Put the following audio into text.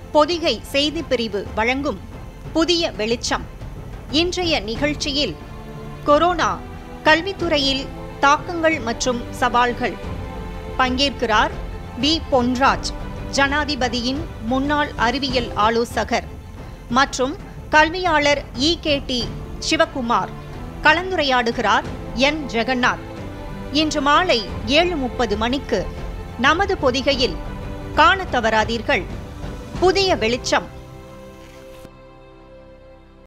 பொதிகை செய்தி பிரிவு வழங்கும் புதிய வெளிச்சம் இன்றைய நிகழ்ச்சியில் கொரோனா கல்வித்துறையில் தாக்கங்கள் மற்றும் சவால்கள் பங்கேற்கிறார் வி பொன்ராஜ் ஜனாதிபதியின் முன்னாள் அறிவியல் ஆலோசகர் மற்றும் கல்வியாளர் இ கே டி சிவகுமார் கலந்துரையாடுகிறார் என் ஜெகநாத் இன்று மாலை ஏழு முப்பது மணிக்கு நமது பொதிகையில் காணத் தவறாதீர்கள் புதிய வெளிச்சம்